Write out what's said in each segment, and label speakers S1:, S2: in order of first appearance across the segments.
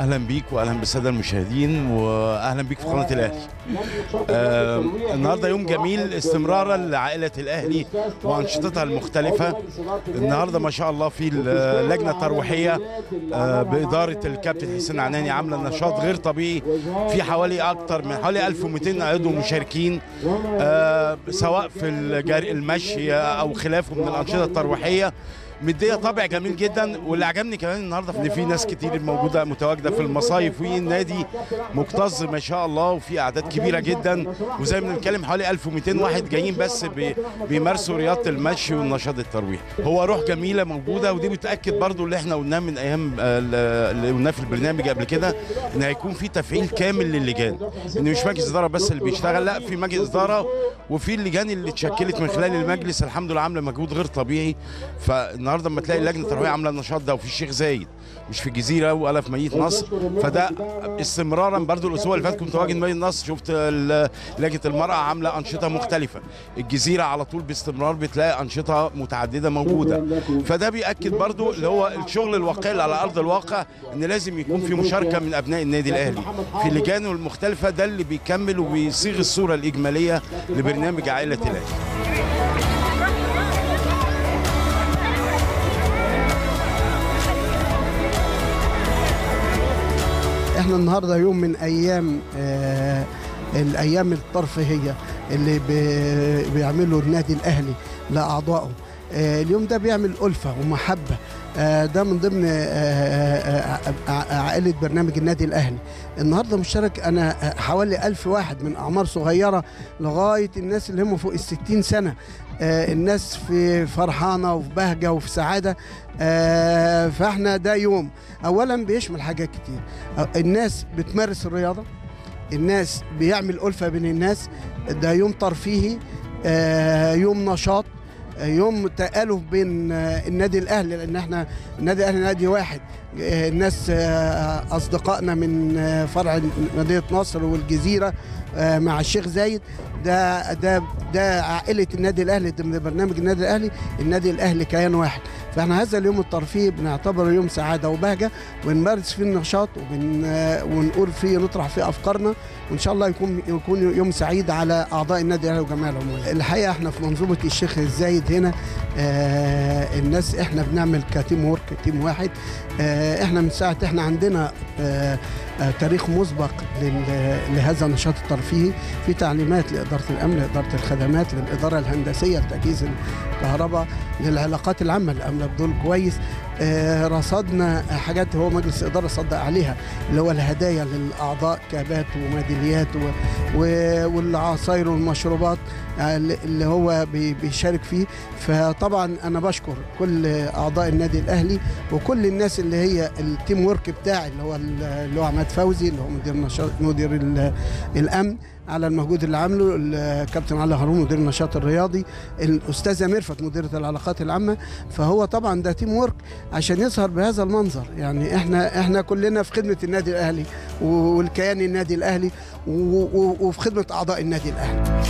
S1: اهلا بيك واهلا بالساده المشاهدين واهلا بيك في قناه الاهلي آه النهارده يوم جميل استمرارا لعائله الاهلي وانشطتها المختلفه النهارده ما شاء الله في اللجنه الترويحيه آه باداره الكابتن حسين عناني عامله نشاط غير طبيعي في حوالي اكتر من حوالي 1200 عضو مشاركين آه سواء في الجري المشي او خلافه من الانشطه الترويحيه مديه طابع جميل جدا واللي عجبني كمان النهارده ان في ناس كتير موجوده متواجده في المصايف والنادي مكتظ ما شاء الله وفي اعداد كبيره جدا وزي ما بنتكلم حوالي 1200 واحد جايين بس بي بيمارسوا رياضه المشي والنشاط الترويحي هو روح جميله موجوده ودي بتاكد برضو اللي احنا قلناه من ايام اللي قلناه في البرنامج قبل كده ان هيكون في تفعيل كامل للجان ان مش مجلس اداره بس اللي بيشتغل لا في مجلس اداره وفي اللجان اللي اتشكلت من خلال المجلس الحمد لله عامله مجهود غير طبيعي فالنهارده لما تلاقي لجنه الترويح عامله النشاط ده وفي الشيخ زايد مش في الجزيره ولا في مدينه نصر فده استمرارا برضو الاسبوع اللي فات كنت متواجد مدينه نصر شفت لجنه المراه عامله انشطه مختلفه الجزيره على طول باستمرار بتلاقي انشطه متعدده موجوده فده بياكد برضو اللي هو الشغل الواقعي على ارض الواقع ان لازم يكون في مشاركه من ابناء النادي الاهلي في اللجان المختلفه ده اللي بيكمل وبيصيغ الصوره الاجماليه لبرنامج عائله الاهلي
S2: احنا النهارده يوم من ايام آه الايام الترفيهيه اللي بيعمله النادي الاهلي لاعضائه آه اليوم ده بيعمل الفه ومحبه آه ده من ضمن عائله برنامج النادي الاهلي النهارده مشترك انا حوالي ألف واحد من اعمار صغيره لغايه الناس اللي هم فوق الستين سنه الناس في فرحانه وفي بهجه وفي سعاده فاحنا ده يوم اولا بيشمل حاجات كتير الناس بتمارس الرياضه الناس بيعمل ألفة بين الناس ده يوم ترفيهي يوم نشاط يوم تآلف بين النادي الاهلي لان احنا النادي الاهلي نادي واحد الناس اصدقائنا من فرع مدينه نصر والجزيره مع الشيخ زايد ده ده ده عائله النادي الاهلي ضمن برنامج النادي الاهلي النادي الاهلي كيان واحد فاحنا هذا اليوم الترفيهي بنعتبره يوم سعاده وبهجه ونمارس فيه النشاط وبن ونقول فيه نطرح فيه افكارنا وان شاء الله يكون يكون يوم سعيد على اعضاء النادي الاهلي وجميع العملاء الحقيقه احنا في منظومه الشيخ الزايد هنا آه الناس احنا بنعمل كتيم ورك تيم واحد آه احنا من ساعه احنا عندنا آه آه تاريخ مسبق لهذا النشاط الترفيهي في تعليمات لاداره الامن لاداره الخدمات للاداره الهندسيه لتجهيز الكهرباء للعلاقات العامه الامن بدول كويس آه رصدنا حاجات هو مجلس الاداره صدق عليها اللي هو الهدايا للاعضاء كابات وميداليات والعصاير والمشروبات اللي هو بيشارك فيه فطبعا انا بشكر كل اعضاء النادي الاهلي وكل الناس اللي هي التيم ورك بتاعي اللي هو اللي هو عماد فوزي اللي هو مدير نشاط مدير الامن على المجهود اللي عامله الكابتن علي هارون مدير النشاط الرياضي الاستاذه ميرفت مديره العلاقات العامه فهو طبعا ده تيم ورك عشان يظهر بهذا المنظر يعني احنا احنا كلنا في خدمه النادي الاهلي والكيان النادي الاهلي وفي خدمه اعضاء النادي الاهلي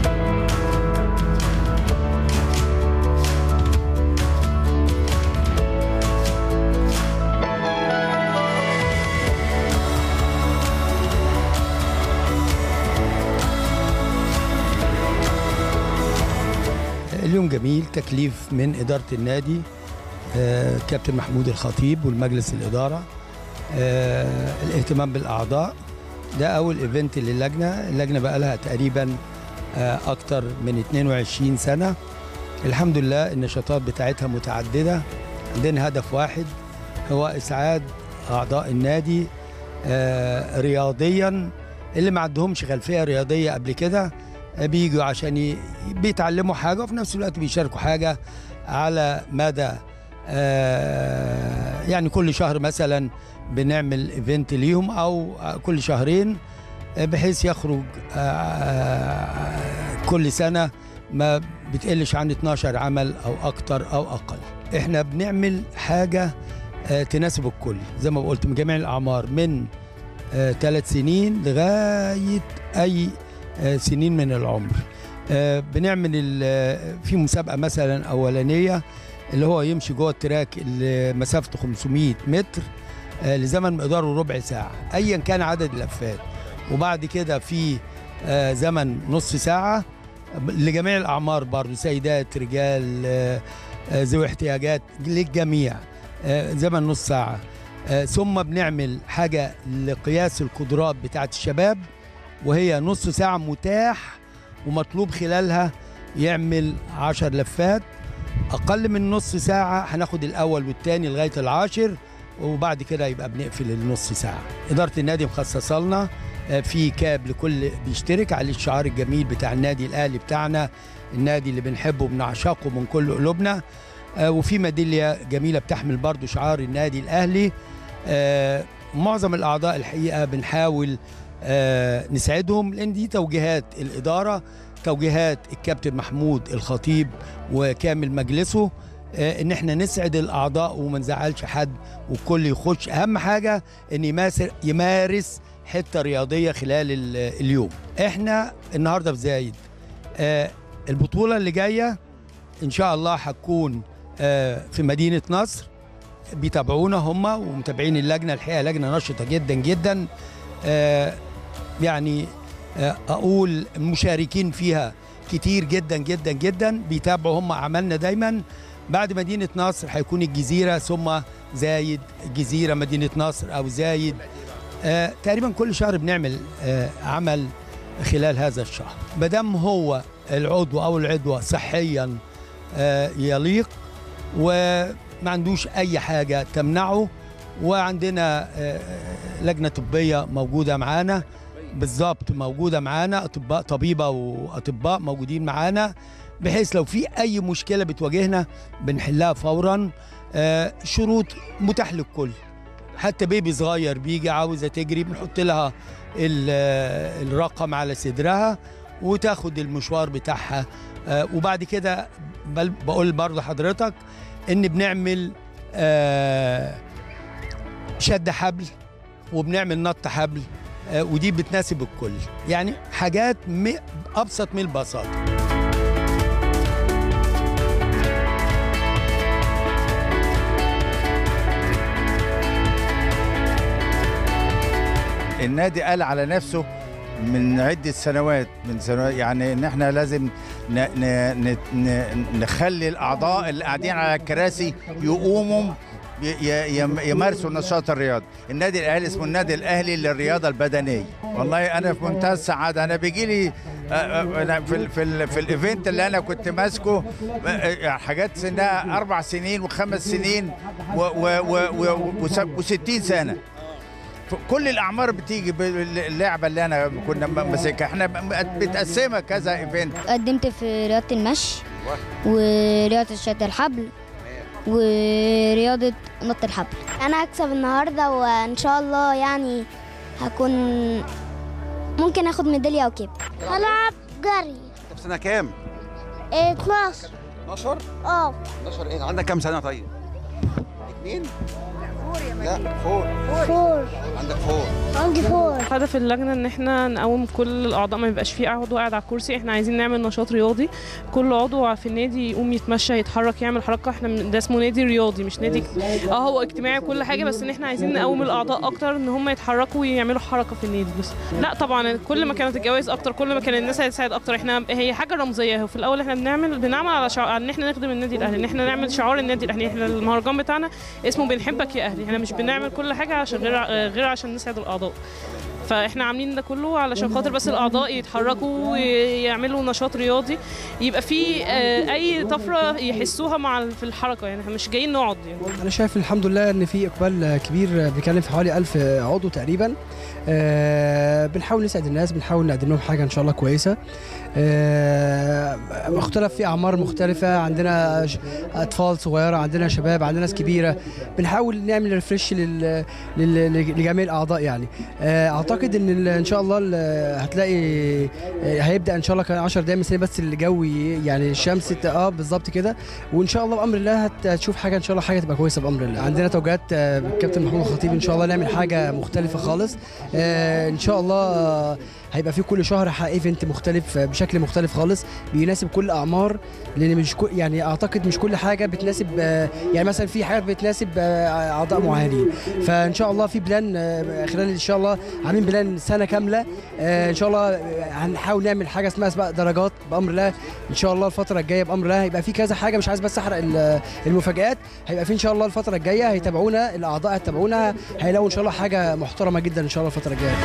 S3: اليوم جميل تكليف من إدارة النادي آه كابتن محمود الخطيب والمجلس الإدارة آه الاهتمام بالأعضاء ده أول إيفنت للجنة اللجنة بقى لها تقريبا آه أكتر من 22 سنة الحمد لله النشاطات بتاعتها متعددة عندنا هدف واحد هو إسعاد أعضاء النادي آه رياضيا اللي ما عندهمش خلفية رياضية قبل كده بيجوا عشان بيتعلموا حاجه وفي نفس الوقت بيشاركوا حاجه على مدى آه يعني كل شهر مثلا بنعمل ايفنت ليهم او كل شهرين بحيث يخرج آه كل سنه ما بتقلش عن 12 عمل او اكتر او اقل احنا بنعمل حاجه آه تناسب الكل زي ما قلت من جميع الاعمار من ثلاث سنين لغايه اي سنين من العمر بنعمل في مسابقه مثلا اولانيه اللي هو يمشي جوه التراك اللي مسافته 500 متر آه، لزمن مقداره ربع ساعة أيا كان عدد اللفات وبعد كده في آه، زمن نص ساعة لجميع الأعمار برضو سيدات رجال آه، آه، ذوي احتياجات للجميع آه، زمن نص ساعة آه، ثم بنعمل حاجة لقياس القدرات بتاعة الشباب وهي نص ساعة متاح ومطلوب خلالها يعمل عشر لفات أقل من نص ساعة هناخد الأول والتاني لغاية العاشر وبعد كده يبقى بنقفل النص ساعة إدارة النادي مخصصة لنا آه، في كاب لكل بيشترك عليه الشعار الجميل بتاع النادي الأهلي بتاعنا النادي اللي بنحبه وبنعشقه من كل قلوبنا آه، وفي ميدالية جميلة بتحمل برضو شعار النادي الأهلي آه، معظم الأعضاء الحقيقة بنحاول آه، نساعدهم لأن دي توجيهات الإدارة توجيهات الكابتن محمود الخطيب وكامل مجلسه آه، ان احنا نسعد الاعضاء وما نزعلش حد والكل يخش اهم حاجه ان يمارس يمارس حته رياضيه خلال ال- اليوم احنا النهارده في زايد آه، البطوله اللي جايه ان شاء الله هتكون آه، في مدينه نصر بيتابعونا هم ومتابعين اللجنه الحقيقه لجنه نشطه جدا جدا آه، يعني آه، اقول المشاركين فيها كتير جدا جدا جدا بيتابعوا هم اعمالنا دايما بعد مدينه نصر هيكون الجزيره ثم زايد الجزيره مدينه نصر او زايد آه تقريبا كل شهر بنعمل آه عمل خلال هذا الشهر مادام هو العضو او العضوه صحيا آه يليق وما عندوش اي حاجه تمنعه وعندنا آه، لجنه طبيه موجوده معانا بالظبط موجوده معانا اطباء طبيبه واطباء موجودين معانا بحيث لو في اي مشكله بتواجهنا بنحلها فورا آه، شروط متاح للكل حتى بيبي صغير بيجي عاوزه تجري بنحط لها ال- آه، الرقم على صدرها وتاخد المشوار بتاعها آه، وبعد كده بل- بقول برضه حضرتك ان بنعمل آه، شد حبل وبنعمل نط حبل آه، ودي بتناسب الكل يعني حاجات م- ابسط من البساطه
S4: النادي قال على نفسه من عدة سنوات من سنوات يعني ان احنا لازم ن ن ن ن نخلي الاعضاء اللي قاعدين على الكراسي يقوموا ي- ي- يم- يمارسوا النشاط الرياضي النادي الاهلي اسمه النادي الاهلي للرياضه البدنيه والله انا في منتهى السعاده انا بيجي لي آه، آه، أنا في ال في ال في الايفنت اللي انا كنت ماسكه آه، آه، حاجات سنها اربع سنين وخمس سنين و- و- و- و- وس- وستين سنه كل الاعمار بتيجي باللعبه اللي انا كنا ماسكها احنا متقسمه كذا ايفنت
S5: قدمت في رياضة المشي ورياضة شد الحبل ورياضة نط الحبل أنا هكسب النهاردة وإن شاء الله يعني هكون ممكن آخد ميدالية أو كده
S6: هلعب جري
S7: طب سنة كام؟
S6: 12
S7: 12
S6: اه
S7: 12 ايه عندك كام سنة طيب؟ اتنين؟ لا فور
S6: فور
S7: عندك فور
S6: عندي فور
S8: هدف اللجنه ان احنا نقوم كل الاعضاء ما يبقاش فيه عضو قاعد على الكرسي احنا عايزين نعمل نشاط رياضي كل عضو في النادي يقوم يتمشى يتحرك يعمل حركه احنا من- ده اسمه نادي رياضي مش نادي اه هو اجتماعي كل حاجه بس ان احنا عايزين نقوم الاعضاء اكتر ان هم يتحركوا ويعملوا حركه في النادي بس لا طبعا كل ما كانت الجوائز اكتر كل ما كان الناس هتساعد اكتر احنا هي حاجه رمزيه في الاول احنا بنعمل بنعمل على شعار ان احنا نخدم النادي الاهلي ان احنا نعمل شعار النادي الاهلي احنا المهرجان بتاعنا اسمه بنحبك يا اهلي احنا مش بنعمل كل حاجه عشان غير غير عشان نسعد الاعضاء فاحنا عاملين ده كله علشان خاطر بس الاعضاء يتحركوا ويعملوا نشاط رياضي يبقى في آه، اي طفره يحسوها مع ال- في الحركه يعني احنا مش جايين نقعد يعني
S9: انا شايف الحمد لله ان في اقبال كبير بيتكلم في حوالي 1000 عضو تقريبا آه، بنحاول نسعد الناس بنحاول نقدم لهم حاجه ان شاء الله كويسه آه، مختلف في اعمار مختلفه عندنا ش- اطفال صغيره عندنا شباب عندنا ناس كبيره بنحاول نعمل ريفرش لل... لل... لجميع الاعضاء يعني آه، اعتقد اعتقد ان ال- ان شاء الله ال- هتلاقي آه، هيبدا ان شاء الله كان 10 دقايق مثلا بس الجو ي- يعني الشمس ت- اه بالظبط كده وان شاء الله بامر الله هت- هتشوف حاجه ان شاء الله حاجه تبقى كويسه بامر الله عندنا توجيهات آه، بالكابتن محمود الخطيب ان شاء الله نعمل حاجه مختلفه خالص آه، ان شاء الله آه، هيبقى في كل شهر ح- ايفنت مختلف آه، بشكل مختلف خالص بيناسب كل اعمار لان مش كل يعني اعتقد مش كل حاجه بتناسب آه، يعني مثلا في حاجات بتناسب آه، اعضاء معينين فان شاء الله في بلان آه، خلال ان شاء الله عاملين بلان سنه كامله آه، ان شاء الله آه، هنحاول نعمل حاجه اسمها سباق درجات بامر الله ان شاء الله الفتره الجايه بامر الله هيبقى في كذا حاجه مش عايز بس احرق ال- المفاجات هيبقى في ان شاء الله الفتره الجايه هيتابعونا الاعضاء هيتابعونا هيلاقوا ان شاء الله حاجه محترمه جدا ان شاء الله الفتره الجايه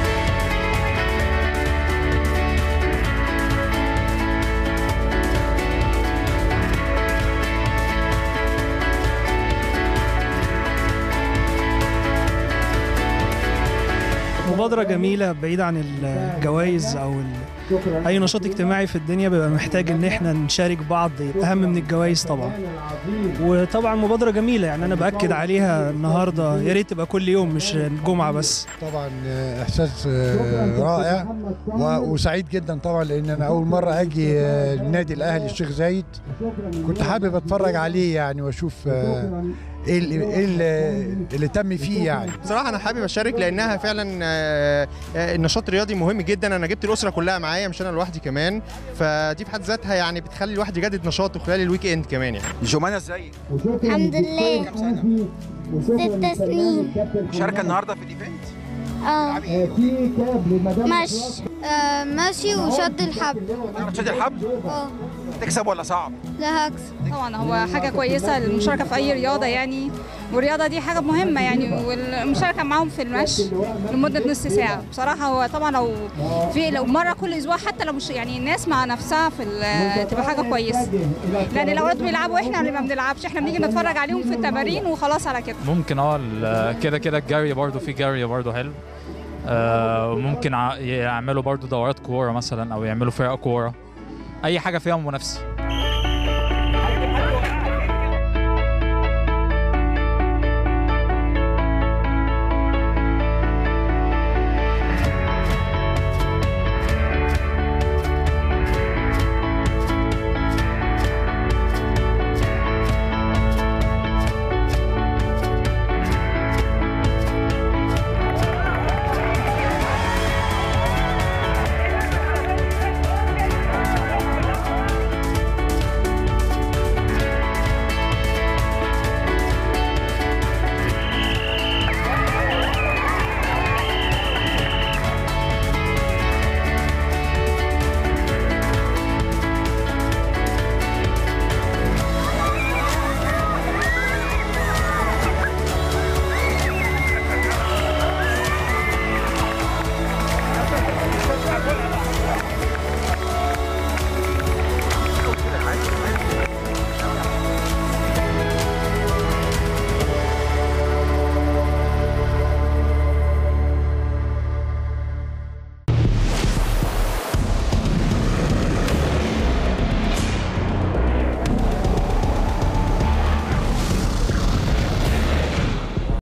S10: مبادرة جميلة بعيدة عن الجوائز أو ال... أي نشاط اجتماعي في الدنيا بيبقى محتاج إن إحنا نشارك بعض أهم من الجوائز طبعا وطبعا مبادرة جميلة يعني أنا بأكد عليها النهاردة يا ريت تبقى كل يوم مش الجمعة بس
S11: طبعا آه، احساس آه، رائع و- وسعيد جدا طبعا لان انا اول مره اجي آه، النادي الاهلي الشيخ زايد كنت حابب اتفرج عليه يعني واشوف آه، ايه اللي, إيه اللي, اللي تم فيه يعني
S12: بصراحه انا حابب اشارك لانها فعلا آه، آه، النشاط الرياضي مهم جدا انا جبت الاسره كلها معايا مش انا لوحدي كمان فدي في حد ذاتها يعني بتخلي الواحد يجدد نشاطه خلال الويك اند كمان يعني
S7: جمانة ازيك؟
S6: الحمد لله
S7: كام سنة؟
S6: ست سنين
S7: مشاركة النهاردة في الايفنت؟
S6: اه مشي آه مشي وشد الحبل
S7: تعرف تشد الحبل؟
S6: اه
S7: تكسب ولا صعب؟
S6: لا هكسب
S13: طبعا هو حاجة كويسة المشاركة في أي رياضة يعني والرياضة دي حاجة مهمة يعني والمشاركة معاهم في المشي لمدة نص ساعة بصراحة هو طبعا لو في لو مرة كل أسبوع حتى لو مش يعني الناس مع نفسها في ال- تبقى حاجة كويسة لأن الأولاد بيلعبوا وإحنا اللي ما بنلعبش إحنا بنيجي نتفرج عليهم في التمارين وخلاص على كده
S14: ممكن اه ال- كده كده الجري برضه في جري برضه حلو آه، ممكن ع- يعملوا برضه دورات كوره مثلا او يعملوا فرق كوره اي حاجه فيها منافسه